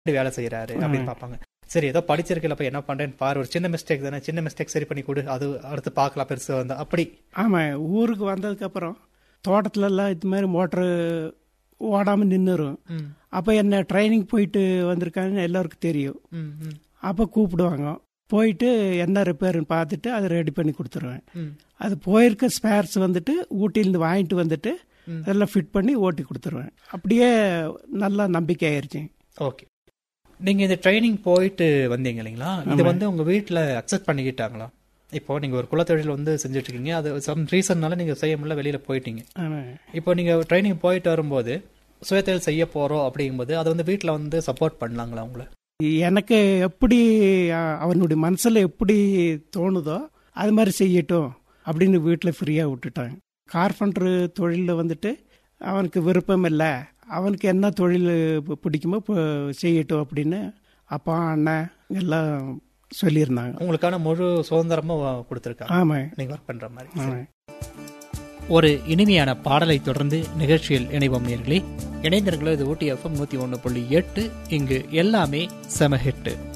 இப்படி வேலை செய்யறாரு அப்படின்னு பார்ப்பாங்க சரி ஏதோ படிச்சிருக்கல அப்ப என்ன பண்றேன்னு பாரு ஒரு சின்ன மிஸ்டேக் தானே சின்ன மிஸ்டேக் சரி பண்ணி கொடு அது அடுத்து பார்க்கலாம் பெருசா வந்தா அப்படி ஆமாம் ஊருக்கு வந்ததுக்கப்புறம் தோட்டத்துல எல்லாம் இது மாதிரி மோட்ரு ஓடாமல் நின்றுரும் ம், அப்போ என்ன ட்ரைனிங் போயிட்டு வந்திருக்காங்கன்னு எல்லாருக்கும் தெரியும் ம், ம், அப்போ கூப்பிடுவாங்க போயிட்டு என்ன ரிப்பேர்னு பார்த்துட்டு அதை ரெடி பண்ணி கொடுத்துருவேன் ம். அது போயிருக்க ஸ்பேர்ஸ் வந்துட்டு ஊட்டியிலேருந்து வாங்கிட்டு வந்துட்டு ம். அதெல்லாம் ஃபிட் பண்ணி ஓட்டி கொடுத்துருவேன் அப்படியே நல்லா நம்பிக்கை ஆயிடுச்சு ஓகே நீங்க இந்த ட்ரைனிங் போயிட்டு வந்தீங்க இல்லைங்களா இது வந்து உங்க வீட்ல அக்செப்ட் பண்ணிக்கிட்டாங்களா இப்போ நீங்க ஒரு குலத்தொழில் வந்து செஞ்சுட்டு இருக்கீங்க அது சம் ரீசன்னால நீங்க செய்ய முடியல வெளியில போயிட்டீங்க ஆமாம் இப்போ நீங்க ட்ரைனிங் போயிட்டு வரும்போது சுயதொழில் செய்ய போறோம் அப்படிங்கும்போது அதை வந்து வீட்ல வந்து சப்போர்ட் பண்ணலாங்களா உங்களை எனக்கு எப்படி அஹ், அவனுடைய மனசில் எப்படி தோணுதோ அது மாதிரி செய்யட்டும் அப்படின்னு வீட்டில் ஃப்ரீயாக விட்டுட்டாங்க கார்பெண்டர் தொழிலில் வந்துட்டு அவனுக்கு விருப்பம் இல்லை அவனுக்கு என்ன தொழில் பி- பிடிக்குமோ இப்போ செய்யட்டும் அப்படின்னு அப்பா அண்ணன் எல்லாம் சொல்லியிருந்தாங்க உங்களுக்கான முழு சுதந்திரமும் கொடுத்துருக்காங்க ஆமாம் நீங்க ஒர்க் பண்ற மாதிரி ஆமாம் ஒரு இனிமையான பாடலை தொடர்ந்து நிகழ்ச்சியில் இணைவோம் நேர்களே இணைந்தர்களோ இது ஊட்டி எஃப்எம் நூத்தி ஒன்று புள்ளி எட்டு இங்கு எல்லாமே செம ஹிட்டு